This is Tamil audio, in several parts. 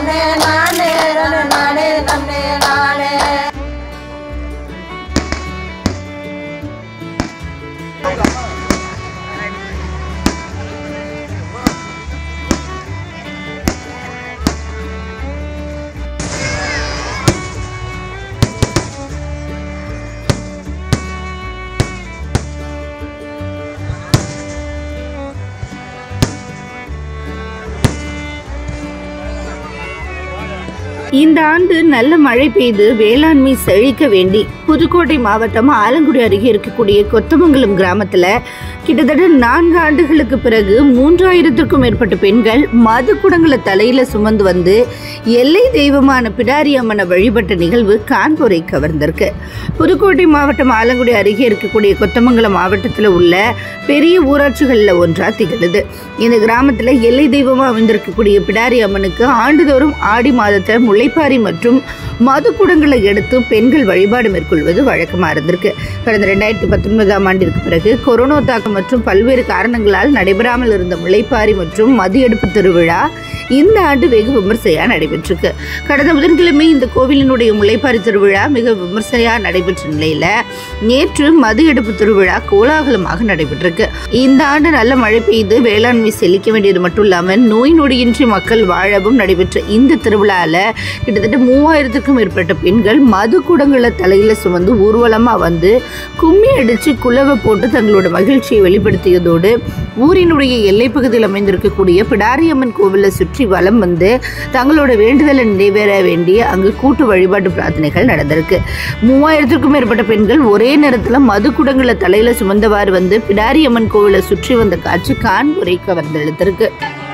நன்னே நானே நன்னே நானே நன்னே நானே இந்த ஆண்டு நல்ல மழை பெய்து வேளாண்மை செழிக்க வேண்டி புதுக்கோட்டை மாவட்டம் ஆலங்குடி அருகே இருக்கக்கூடிய கொத்தமங்கலம் கிராமத்துல கிட்டத்தட்ட நான்கு ஆண்டுகளுக்கு பிறகு மூன்றாயிரத்திற்கும் மேற்பட்ட பெண்கள் மது குடங்களை தலையில சுமந்து வந்து எல்லை தெய்வமான பிடாரி அம்மனை வழிபட்ட நிகழ்வு கான்பூரை கவர்ந்திருக்கு புதுக்கோட்டை மாவட்டம் ஆலங்குடி அருகே இருக்கக்கூடிய கொத்தமங்கலம் மாவட்டத்தில் உள்ள பெரிய ஊராட்சிகளில் ஒன்றா திகழுது இந்த கிராமத்தில் எல்லை தெய்வமாக அமைந்திருக்கக்கூடிய பிடாரி அம்மனுக்கு ஆண்டுதோறும் ஆடி மாதத்தை முளைப்பாரி மற்றும் மது குடங்களை எடுத்து பெண்கள் வழிபாடு மேற்கொள்வது வழக்கமாக இருந்திருக்கு கடந்த ரெண்டாயிரத்தி பத்தொன்பதாம் ஆண்டிற்கு பிறகு கொரோனா தாக்கம் மற்றும் பல்வேறு காரணங்களால் நடைபெறாமல் இருந்த முளைப்பாரி மற்றும் மது எடுப்பு திருவிழா இந்த ஆண்டு வெகு விமர்சையாக நடைபெற்றிருக்கு கடந்த புதன்கிழமை இந்த கோவிலினுடைய முளைப்பாரி திருவிழா மிக விமர்சையாக நடைபெற்ற நிலையில் நேற்று மது எடுப்பு திருவிழா கோலாகலமாக நடைபெற்றிருக்கு இந்த ஆண்டு நல்ல மழை பெய்து வேளாண்மை செழிக்க வேண்டியது மட்டும் இல்லாமல் நோய் நொடியின்றி மக்கள் வாழவும் நடைபெற்ற இந்த திருவிழாவில் கிட்டத்தட்ட மூவாயிரத்துக்கும் மேற்பட்ட பெண்கள் மது குடங்களை தலையில் சுமந்து ஊர்வலமாக வந்து கும்மி அடித்து குலவை போட்டு தங்களோட மகிழ்ச்சியை வெளிப்படுத்தியதோடு ஊரினுடைய எல்லைப்பகுதியில் அமைந்திருக்கக்கூடிய பிடாரியம்மன் கோவிலை சுற்றி வலம் வந்து தங்களோட வேண்டுதலை நிறைவேற வேண்டிய அங்கு கூட்டு வழிபாட்டு பிரார்த்தனைகள் நடந்திருக்கு மூவாயிரத்திற்கும் மேற்பட்ட பெண்கள் ஒரே நேரத்தில் மது குடங்களை தலையில் சுமந்தவாறு வந்து பிடாரியம்மன் கோவிலை சுற்றி வந்த காட்சி காண்புரை கவர்ந்தெழுத்திருக்கு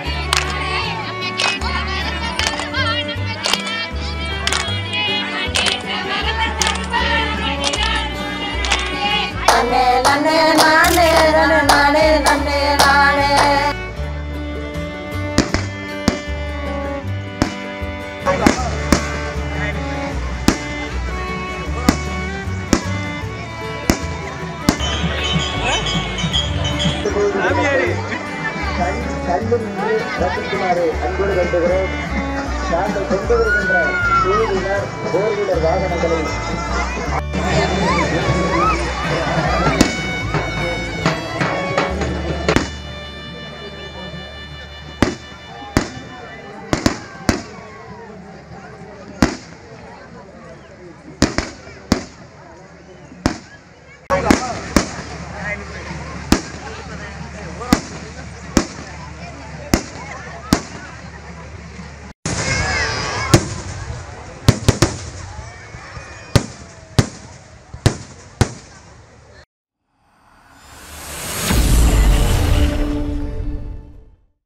நன்னே நன்னே நானே நன்னே நானே நன்னே நானே கண்டு நின்று ரசிக்குமாறு அன்போடு வேண்டுகிறோம் நாங்கள் கொண்டு வருகின்ற டூ வீலர் ஃபோர் வீலர் வாகனங்களை